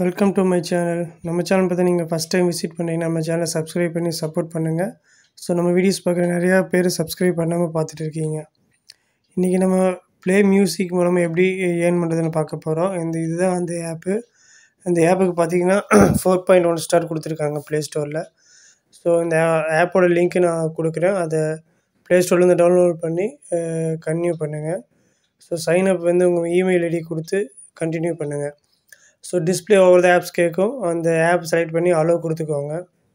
welcome to my channel நம்ம channel பார்த்து நீங்கள் ஃபஸ்ட் டைம் விசிட் பண்ணீங்கன்னா நம்ம சேனலை சப்ஸ்கிரைப் பண்ணி சப்போர்ட் பண்ணுங்கள் ஸோ நம்ம வீடியோஸ் பார்க்குற நிறையா பேர் சப்ஸ்கிரைப் பண்ணாமல் பார்த்துட்டு இருக்கீங்க இன்றைக்கி நம்ம ப்ளே மியூசிக் மூலமாக எப்படி ஏர்ன் பண்ணுறதுன்னு பார்க்க போகிறோம் இந்த இதுதான் அந்த ஆப்பு அந்த ஆப்புக்கு பார்த்தீங்கன்னா ஃபோர் பாயிண்ட் ஒன் ஸ்டார் கொடுத்துருக்காங்க ப்ளே ஸ்டோரில் ஸோ இந்த ஆப்போட லிங்க்கு நான் கொடுக்குறேன் அதை ப்ளே ஸ்டோர்லேருந்து டவுன்லோட் பண்ணி கன்டினியூ பண்ணுங்கள் ஸோ சைன்அப் வந்து உங்கள் இமெயில் ஐடி கொடுத்து கண்டினியூ பண்ணுங்கள் so display over the apps கேட்கும் அந்த ஆப் செலக்ட் பண்ணி அலோவ் கொடுத்துக்கோங்க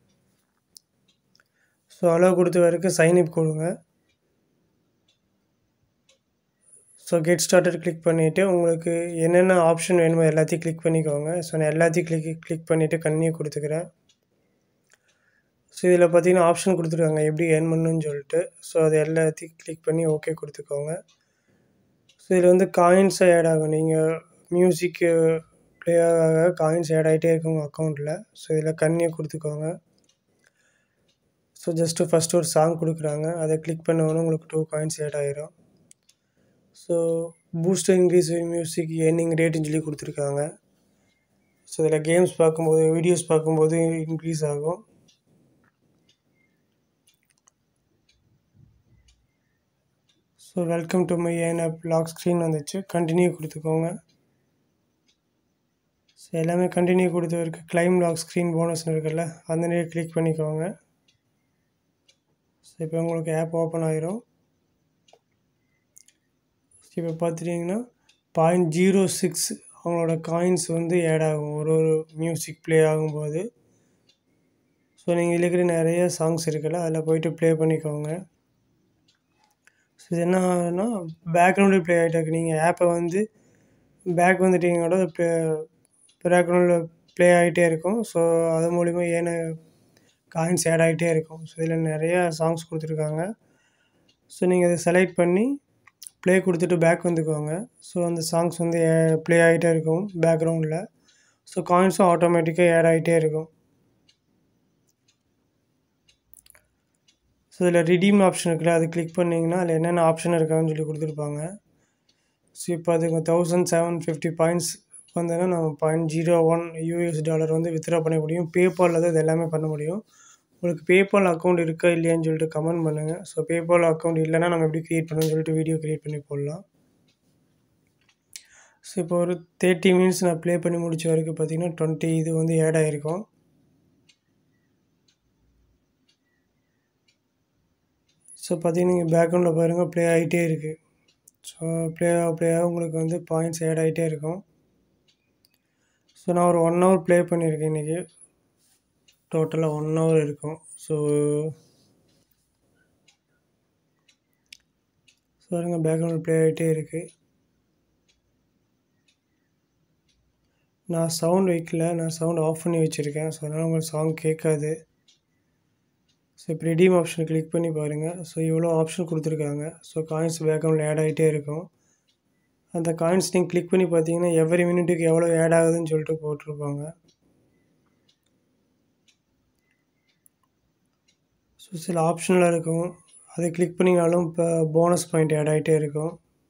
ஸோ அலோவ் கொடுத்த வரைக்கும் சைன்அப் கொடுங்க ஸோ கெட் ஸ்டார்டட் கிளிக் பண்ணிவிட்டு உங்களுக்கு என்னென்ன ஆப்ஷன் வேணுமோ எல்லாத்தையும் கிளிக் பண்ணிக்கோங்க ஸோ நான் எல்லாத்தையும் கிளிக் கிளிக் பண்ணிவிட்டு கன்னியூ கொடுத்துக்கிறேன் ஸோ இதில் பார்த்தீங்கன்னா ஆப்ஷன் கொடுத்துருக்காங்க எப்படி ஏர்ன் பண்ணணும்னு சொல்லிட்டு ஸோ அது எல்லாத்தையும் கிளிக் பண்ணி ஓகே கொடுத்துக்கோங்க ஸோ இதில் வந்து காயின்ஸை ஆட் ஆகும் நீங்கள் மியூசிக்கு ப்ளே ஆக காயின்ஸ் ஆட் ஆகிட்டே இருக்கும் உங்கள் அக்கௌண்ட்டில் ஸோ இதில் கன்னியை கொடுத்துக்கோங்க ஸோ ஜஸ்ட்டு ஃபஸ்ட்டு ஒரு சாங் கொடுக்குறாங்க அதை கிளிக் பண்ணவொன்னே உங்களுக்கு டூ காயின்ஸ் ஆட் ஆகிரும் so boost increase music earning ரேட்டுன்னு சொல்லி கொடுத்துருக்காங்க ஸோ இதில் கேம்ஸ் பார்க்கும்போது வீடியோஸ் பார்க்கும்போது இன்க்ரீஸ் ஆகும் ஸோ வெல்கம் டு மை ஏன் ஆப் லாக் ஸ்க்ரீன் வந்துச்சு கண்டினியூ கொடுத்துக்கோங்க ஸோ எல்லாமே கண்டினியூ கொடுத்து இருக்கு கிளைம் லாக் ஸ்க்ரீன் போனஸ்னு இருக்குல்ல அந்த நேரம் கிளிக் பண்ணிக்கோங்க ஸோ இப்போ உங்களுக்கு ஆப் ஓப்பன் ஆயிரும் இப்போ பார்த்துட்டிங்கன்னா பாயிண்ட் ஜீரோ சிக்ஸ் அவங்களோட காயின்ஸ் வந்து ஆட் ஆகும் ஒரு ஒரு மியூசிக் ப்ளே ஆகும்போது ஸோ நீங்கள் இருக்கிற நிறைய சாங்ஸ் இருக்குல்ல அதில் போயிட்டு ப்ளே பண்ணிக்கோங்க ஸோ இது என்ன ஆகுதுன்னா பேக்ரவுண்டில் ப்ளே ஆகிட்டு இருக்கு நீங்கள் ஆப்பை வந்து பேக் வந்துட்டீங்களோட ப்ளே பேக்ரவுண்டில் ப்ளே ஆகிட்டே இருக்கும் ஸோ அது மூலிமா ஏன காயின்ஸ் ஆட் ஆகிட்டே இருக்கும் ஸோ இதில் நிறையா சாங்ஸ் கொடுத்துருக்காங்க ஸோ நீங்கள் அதை செலக்ட் பண்ணி ப்ளே கொடுத்துட்டு பேக் வந்துக்கோங்க ஸோ அந்த சாங்ஸ் வந்து ப்ளே ஆகிட்டே இருக்கும் பேக்ரவுண்டில் ஸோ காயின்ஸும் ஆட்டோமேட்டிக்காக ஆட் ஆகிட்டே இருக்கும் ஸோ இதில் ரிடீம் ஆப்ஷன் இருக்குல்ல அது கிளிக் பண்ணிங்கன்னா அதில் என்னென்ன ஆப்ஷன் இருக்கான்னு சொல்லி கொடுத்துருப்பாங்க ஸோ இப்போ அதுக்கு தௌசண்ட் செவன் ஃபிஃப்டி பாயிண்ட்ஸ் வந்தோன்னா நம்ம point zero one US dollar வந்து வித்ட்ரா பண்ண முடியும் பேபாலில் தான் இது எல்லாமே பண்ண முடியும் உங்களுக்கு பேபால் அக்கௌண்ட் இருக்கா இல்லையான்னு சொல்லிட்டு கமெண்ட் பண்ணுங்கள் ஸோ பேபால் அக்கௌண்ட் இல்லைன்னா நம்ம எப்படி க்ரியேட் பண்ணணும்னு சொல்லிட்டு வீடியோ க்ரியேட் பண்ணி போடலாம் ஸோ இப்போ ஒரு தேர்ட்டி மினிட்ஸ் நான் ப்ளே பண்ணி முடிச்ச வரைக்கும் பார்த்தீங்கன்னா டுவெண்ட்டி இது வந்து ஆட் ஆகிருக்கும் ஸோ பார்த்தீங்கன்னா நீங்கள் பேக்ரவுண்டில் பாருங்கள் ப்ளே ஆகிட்டே இருக்குது ஸோ ப்ளே ஆக ப்ளே ஆக உங்களுக்கு வந்து பாயிண்ட்ஸ் ஆட் ஆகிட்டே இருக்கும் ஸோ நான் ஒரு ஒன் ஹவர் ப்ளே பண்ணியிருக்கேன் இன்றைக்கி டோட்டலாக ஒன் ஹவர் இருக்கும் ஸோ ஸோ பாருங்கள் பேக்ரவுண்ட் ப்ளே ஆகிட்டே இருக்குது நான் சவுண்ட் வைக்கல நான் சவுண்ட் ஆஃப் பண்ணி வச்சுருக்கேன் ஸோ அதனால் உங்களுக்கு சாங் கேட்காது ஸோ இப்போ ரெடீம் ஆப்ஷன் கிளிக் பண்ணி பாருங்கள் ஸோ இவ்வளோ ஆப்ஷன் கொடுத்துருக்காங்க ஸோ காயின்ஸ் பேக்ரவுண்டில் ஆட் ஆகிட்டே இருக்கும் அந்த காயின்ஸ் நீங்கள் கிளிக் பண்ணி பார்த்தீங்கன்னா எவ்ரி மினிட்டுக்கு எவ்வளோ ஆட் ஆகுதுன்னு சொல்லிட்டு போட்டிருப்பாங்க ஸோ சில ஆப்ஷனில் இருக்கும் அதை கிளிக் பண்ணினாலும் இப்போ போனஸ் பாயிண்ட் ஆட் ஆகிட்டே இருக்கும்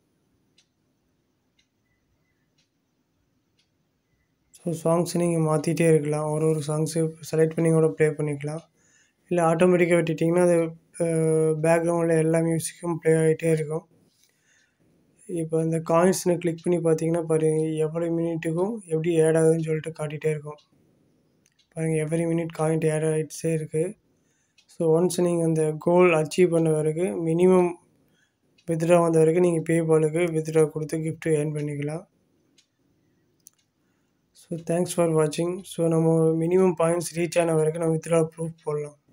ஸோ சாங்ஸ் நீங்கள் மாற்றிட்டே இருக்கலாம் ஒரு ஒரு சாங்ஸு செலக்ட் பண்ணி கூட ப்ளே பண்ணிக்கலாம் இல்லை ஆட்டோமேட்டிக்காக விட்டுட்டிங்கன்னா அது பேக்ரவுண்டில் எல்லா மியூசிக்கும் ப்ளே ஆகிட்டே இருக்கும் இப்போ இந்த காயின்ஸ்னு கிளிக் பண்ணி பார்த்தீங்கன்னா பாருங்கள் எவ்வளோ மினிட்டுக்கும் எப்படி ஆட் ஆகுதுன்னு சொல்லிட்டு காட்டிகிட்டே இருக்கும் பாருங்கள் எவ்ரி மினிட் காயின்ட் ஆட் ஆகிட்டே இருக்குது ஸோ ஒன்ஸ் நீங்கள் அந்த கோல் அச்சீவ் பண்ண வரைக்கும் மினிமம் வித்ட்ரா வந்த வரைக்கும் நீங்கள் பேபாலுக்கு வித்ட்ரா கொடுத்து கிஃப்ட்டு ஏர்ன் பண்ணிக்கலாம் ஸோ தேங்க்ஸ் ஃபார் வாட்சிங் ஸோ நம்ம மினிமம் பாயிண்ட்ஸ் ரீச் ஆன வரைக்கும் நம்ம வித்ட்ரா ப்ரூஃப் போடலாம்